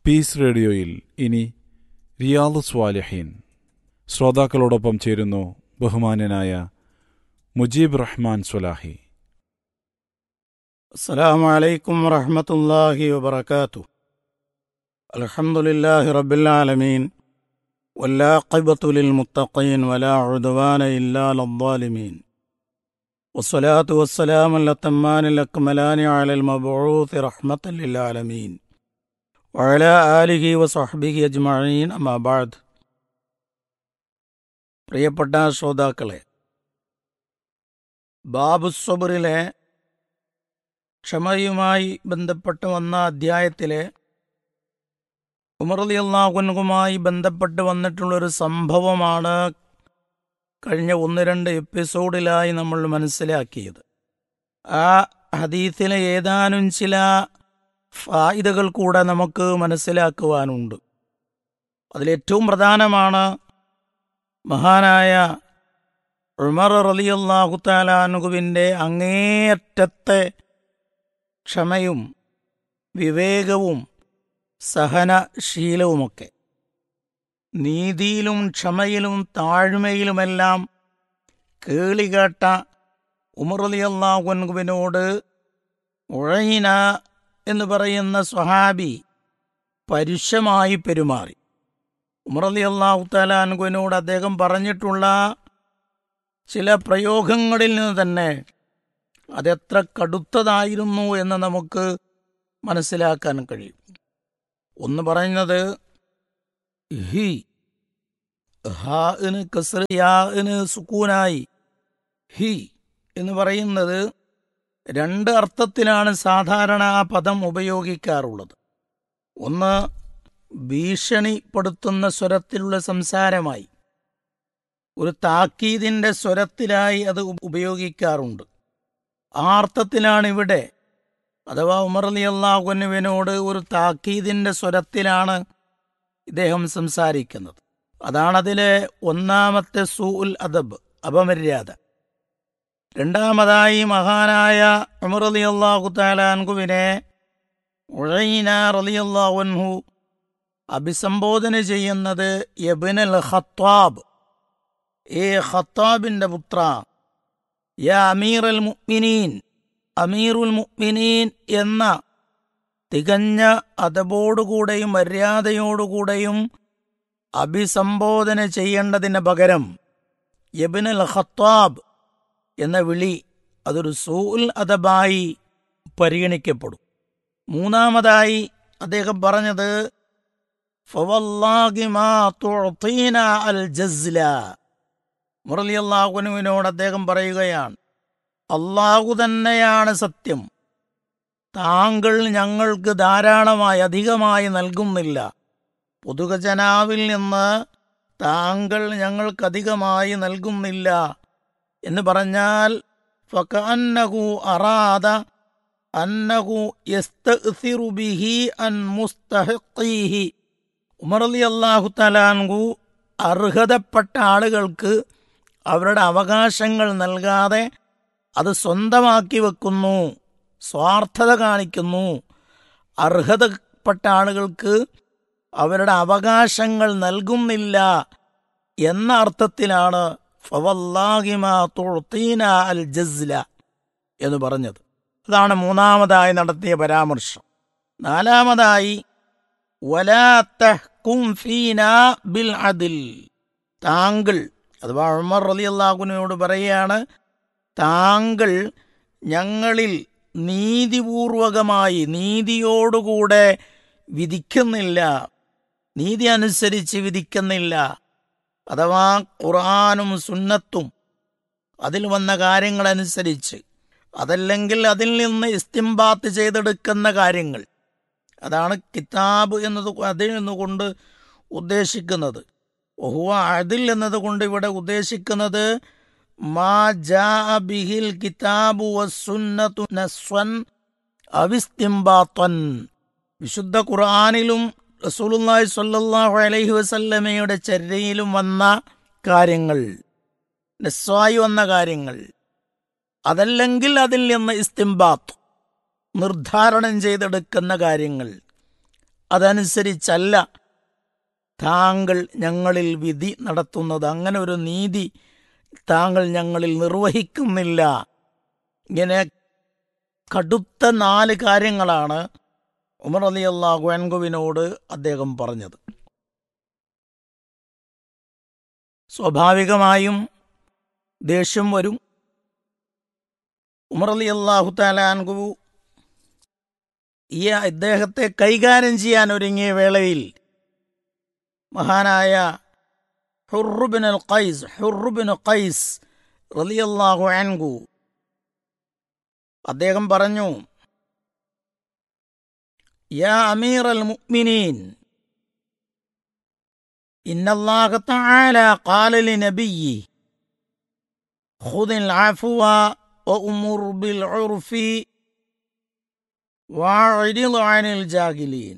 piece റേഡിയോയിൽ ഇനി Riyadh സ്വാലിഹീൻ ശ്രോതാക്കളോടൊപ്പം ചേരുന്നു ബഹുമാന്യനായ മുജീബ് റഹ്മാൻ സ്വലാഹി السلام عليكم ورحمة الله وبركاته الحمد لله رب العالمين والعاقبة للمتقين ولا عدوان إلا على الظالمين والصلاة والسلام الأتمان الأكملان على المبعوث رحمة للعالمين وعلى آله وصحبه أجمعين أما بعد പ്രിയപ്പെട്ട ശ്രോതാക്കളെ ബാബുസ്വബറിലെ ക്ഷമയുമായി ബന്ധപ്പെട്ട് വന്ന അധ്യായത്തിലെ ഉമർലി അള്ളാഹുനുമായി ബന്ധപ്പെട്ട് വന്നിട്ടുള്ളൊരു സംഭവമാണ് കഴിഞ്ഞ ഒന്ന് രണ്ട് എപ്പിസോഡിലായി നമ്മൾ മനസ്സിലാക്കിയത് ആ ഹദീസിലെ ഏതാനും ചില ഫായിദകൾ കൂടെ നമുക്ക് മനസ്സിലാക്കുവാനുണ്ട് അതിലേറ്റവും പ്രധാനമാണ് മഹാനായ ഉമർ റലിയല്ലാഹു താലാനുകുവിൻ്റെ അങ്ങേയറ്റത്തെ ക്ഷമയും വിവേകവും സഹനശീലവുമൊക്കെ നീതിയിലും ക്ഷമയിലും താഴ്മയിലുമെല്ലാം കേളികേട്ട ഉമർലിയല്ലാഹുവിനോട് ഉഴയിന എന്ന് പറയുന്ന സ്വഹാബി പരുഷമായി പെരുമാറി ഉമർലി അള്ളാഹു താലാൻകുവിനോട് അദ്ദേഹം പറഞ്ഞിട്ടുള്ള ചില പ്രയോഗങ്ങളിൽ നിന്ന് തന്നെ അതെത്ര കടുത്തതായിരുന്നു എന്ന് നമുക്ക് മനസ്സിലാക്കാൻ കഴിയും ഒന്ന് പറയുന്നത് ഹി ഹാന് കസ്ര യാന് സുക്കൂനായി ഹി എന്ന് പറയുന്നത് രണ്ട് അർത്ഥത്തിലാണ് സാധാരണ ആ പദം ഉപയോഗിക്കാറുള്ളത് ഒന്ന് ഭീഷണിപ്പെടുത്തുന്ന സ്വരത്തിലുള്ള സംസാരമായി ഒരു താക്കീതിന്റെ സ്വരത്തിലായി അത് ഉപയോഗിക്കാറുണ്ട് ആ അർത്ഥത്തിലാണ് ഇവിടെ അഥവാ ഉമർ അലി അള്ളാഹുനുവിനോട് ഒരു താക്കീതിന്റെ സ്വരത്തിലാണ് ഇദ്ദേഹം സംസാരിക്കുന്നത് അതാണതിലെ ഒന്നാമത്തെ സൂ ഉൽ അദബ് അപമര്യാദ രണ്ടാമതായി മഹാനായ ഉമർ അലി അള്ളാഹു താലാൻകുവിനെ ഉഴൈന റലി അള്ളാഹുൻഹു അഭിസംബോധന ചെയ്യുന്നത് യബിനൽ ഖത്താബ് ഏ ഖത്താബിന്റെ പുത്ര യാ അമീർ അൽ മുഅ്മിനീൻ അമീറുൽ മുഅ്മിനീൻ എന്ന തികഞ്ഞ അതബോടുകൂടെയും മര്യാദയോടുകൂടെയും അഭിസംബോധന ചെയ്യേണ്ടതിന് പകരം യബിനൽ ഖത്താബ് എന്ന വിളി അതൊരു സൂൽ അദബായി പരിഗണിക്കപ്പെടും മൂന്നാമതായി അദ്ദേഹം പറഞ്ഞത് ഫവല്ലാഹി മാ തുഅതീന അൽ ജസ്ല മുറലി അള്ളാഹുനുവിനോട് അദ്ദേഹം പറയുകയാണ് അള്ളാഹു തന്നെയാണ് സത്യം താങ്കൾ ഞങ്ങൾക്ക് ധാരാളമായി അധികമായി നൽകുന്നില്ല പൊതുഖജനാവിൽ നിന്ന് താങ്കൾ ഞങ്ങൾക്ക് അധികമായി നൽകുന്നില്ല എന്ന് പറഞ്ഞാൽ ഫകഅന്നഹു അറാദ അന്നഹു യസ്തഅ്സിറു ബിഹി അൻ മുസ്തഹിഖീഹി ഉമർ അലി അള്ളാഹു തലാൻഹു അർഹതപ്പെട്ട ആളുകൾക്ക് അവരുടെ അവകാശങ്ങൾ നൽകാതെ അത് സ്വന്തമാക്കി വെക്കുന്നു സ്വാർത്ഥത കാണിക്കുന്നു അർഹതപ്പെട്ട ആളുകൾക്ക് അവരുടെ അവകാശങ്ങൾ നൽകുന്നില്ല എന്ന അർത്ഥത്തിലാണ് അൽ ജസ്ല എന്ന് പറഞ്ഞത് അതാണ് മൂന്നാമതായി നടത്തിയ പരാമർശം നാലാമതായി ബിൽ അദിൽ താങ്കൾ അഥവാ ഉമർ അലി അള്ളാഹുവിനോട് പറയുകയാണ് താങ്കൾ ഞങ്ങളിൽ നീതിപൂർവകമായി നീതിയോടുകൂടെ വിധിക്കുന്നില്ല നീതി അനുസരിച്ച് വിധിക്കുന്നില്ല അഥവാ ഖുർആാനും സുന്നത്തും അതിൽ വന്ന കാര്യങ്ങളനുസരിച്ച് അതല്ലെങ്കിൽ അതിൽ നിന്ന് ഇസ്തിംബാത്ത് ചെയ്തെടുക്കുന്ന കാര്യങ്ങൾ അതാണ് കിതാബ് എന്നത് അതിൽ നിന്നുകൊണ്ട് ഉദ്ദേശിക്കുന്നത് ഒഹുവ അതിൽ എന്നതുകൊണ്ട് ഇവിടെ ഉദ്ദേശിക്കുന്നത് മാ ജാ ബിഹിൽ കിതാബു വസ്സുന്നതു നസ്വൻ അവിസ്തിംബാത്തൻ വിശുദ്ധ ഖുർആാനിലും റസൂലുള്ളാഹി സ്വല്ലല്ലാഹു അലൈഹി വസല്ലമയുടെ ചര്യയിലും വന്ന കാര്യങ്ങൾ നസ്വായി വന്ന കാര്യങ്ങൾ അതല്ലെങ്കിൽ അതിൽ നിന്ന് ഇസ്തിംബാത്ത് നിർദ്ധാരണം ചെയ്തെടുക്കുന്ന കാര്യങ്ങൾ അതനുസരിച്ചല്ല താങ്കൾ ഞങ്ങളിൽ വിധി നടത്തുന്നത് അങ്ങനെ ഒരു നീതി താങ്കൾ ഞങ്ങളിൽ നിർവഹിക്കുന്നില്ല ഇങ്ങനെ കടുത്ത നാല് കാര്യങ്ങളാണ് ഉമർ അലി അള്ളാഹു അൻകുവിനോട് അദ്ദേഹം പറഞ്ഞത് സ്വാഭാവികമായും ദേഷ്യം വരും ഉമർ അലി അള്ളാഹു താലാൻകു ഈ ഇദ്ദേഹത്തെ കൈകാര്യം ചെയ്യാൻ ഒരുങ്ങിയ വേളയിൽ മഹാനായ ഹുറുബിൻ അൽ ഖൈസ് ഹുറുബിൻ ഖൈസ് റലിയല്ലാഹു അൻകു അദ്ദേഹം പറഞ്ഞു യാ അമീർ അൽ മുഅ്മിനീൻ إن الله تعالى قال لنبيه خذ العفو وأمر بالعرف واعرض عن الجاهلين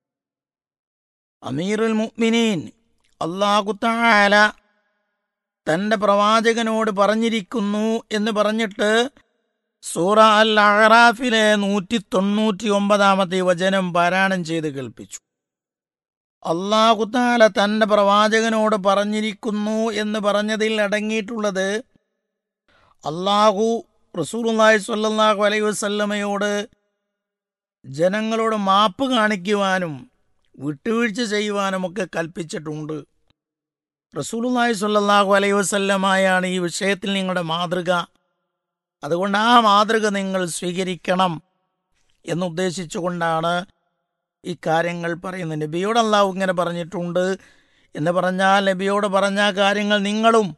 അമീറുൽ മുഅ്മിനീൻ അള്ളാഹു തആല തന്റെ പ്രവാചകനോട് പറഞ്ഞിരിക്കുന്നു എന്ന് പറഞ്ഞിട്ട് സൂറ അൽ അഹ്റാഫിലെ നൂറ്റി തൊണ്ണൂറ്റി ഒമ്പതാമത്തെ വചനം പാരായണം ചെയ്ത് കേൾപ്പിച്ചു അള്ളാഹു താല തന്റെ പ്രവാചകനോട് പറഞ്ഞിരിക്കുന്നു എന്ന് പറഞ്ഞതിൽ അടങ്ങിയിട്ടുള്ളത് അള്ളാഹു റസൂലുള്ളാഹി സ്വല്ലല്ലാഹു അലൈഹി വസല്ലമയോട് ജനങ്ങളോട് മാപ്പ് കാണിക്കുവാനും വിട്ടുവീഴ്ച ചെയ്യുവാനുമൊക്കെ കൽപ്പിച്ചിട്ടുണ്ട് റസൂലുള്ളാഹി സ്വല്ലല്ലാഹു അലൈഹി വസല്ലമായാണ് ഈ വിഷയത്തിൽ നിങ്ങളുടെ മാതൃക അതുകൊണ്ട് ആ മാതൃക നിങ്ങൾ സ്വീകരിക്കണം എന്നുദ്ദേശിച്ചുകൊണ്ടാണ് ഈ കാര്യങ്ങൾ പറയുന്നത് നബിയോട് അള്ളാഹു ഇങ്ങനെ പറഞ്ഞിട്ടുണ്ട് എന്ന് പറഞ്ഞാൽ നബിയോട് പറഞ്ഞ കാര്യങ്ങൾ നിങ്ങളും